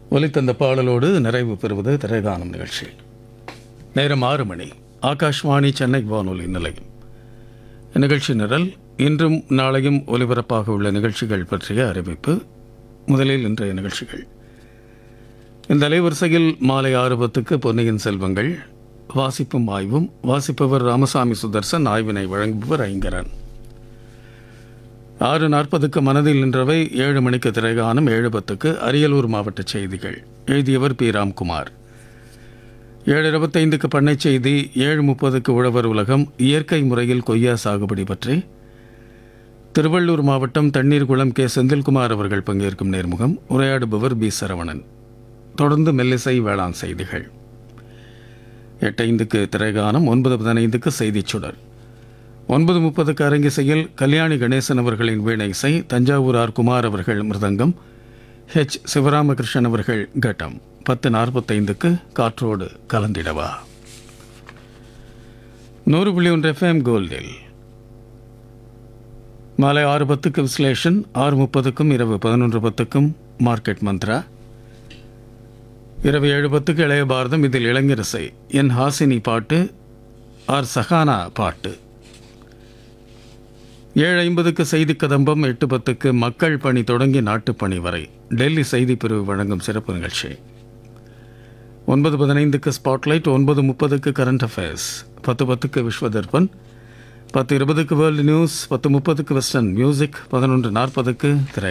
ஒலித்தந்த பாடலோடு நிறைவு பெறுவது திரைகானம் நிகழ்ச்சி நேரம் ஆறு மணி ஆகாஷ்வாணி சென்னை வானொலி நிலையம் நிகழ்ச்சி நிரல் இன்றும் நாளையும் ஒலிபரப்பாக உள்ள நிகழ்ச்சிகள் பற்றிய அறிவிப்பு முதலில் இன்றைய நிகழ்ச்சிகள் இந்த அலைவரிசையில் மாலை ஆறு பத்துக்கு பொன்னியின் செல்வங்கள் வாசிப்பும் ஆய்வும் வாசிப்பவர் ராமசாமி சுதர்சன் ஆய்வினை வழங்குபவர் ஐங்கரன் ஆறு நாற்பதுக்கு மனதில் நின்றவை ஏழு மணிக்கு திரைகானம் ஏழு பத்துக்கு அரியலூர் மாவட்ட செய்திகள் எழுதியவர் பி ராம்குமார் ஏழு இருபத்தைந்துக்கு பண்ணை செய்தி ஏழு முப்பதுக்கு உழவர் உலகம் இயற்கை முறையில் கொய்யா சாகுபடி பற்றி திருவள்ளூர் மாவட்டம் தண்ணீர்குளம் கே செந்தில்குமார் அவர்கள் பங்கேற்கும் நேர்முகம் உரையாடுபவர் பி சரவணன் தொடர்ந்து மெல்லிசை வேளாண் செய்திகள் எட்டு ஐந்துக்கு திரைகானம் ஒன்பது பதினைந்துக்கு செய்திச் சுடர் ஒன்பது முப்பதுக்கு அரங்கிசையில் கல்யாணி கணேசன் அவர்களின் வீணை இசை தஞ்சாவூர் ஆர் குமார் அவர்கள் மிருதங்கம் ஹெச் சிவராமகிருஷ்ணன் அவர்கள் கட்டம் பத்து நாற்பத்தைந்துக்கு காற்றோடு கலந்திடவா நூறு புள்ளி ஒன்று எஃப்எம் கோல்டில் மாலை ஆறு பத்துக்கு விஸ்லேஷன் ஆறு முப்பதுக்கும் இரவு பதினொன்று பத்துக்கும் மார்க்கெட் மந்த்ரா இரவு ஏழு பத்துக்கு இளைய பாரதம் இதில் இளைஞரசை என் ஹாசினி பாட்டு ஆர் சஹானா பாட்டு ஏழு ஐம்பதுக்கு செய்தி கதம்பம் எட்டு பத்துக்கு மக்கள் பணி தொடங்கி நாட்டுப்பணி வரை டெல்லி செய்தி பிரிவு வழங்கும் சிறப்பு நிகழ்ச்சி ஒன்பது பதினைந்துக்கு ஸ்பாட்லைட் ஒன்பது முப்பதுக்கு கரண்ட் அஃபேர்ஸ் பத்து பத்துக்கு விஸ்வ தர்பன் பத்து இருபதுக்கு வேர்ல்டு நியூஸ் பத்து முப்பதுக்கு வெஸ்டர்ன் மியூசிக் பதினொன்று நாற்பதுக்கு திரை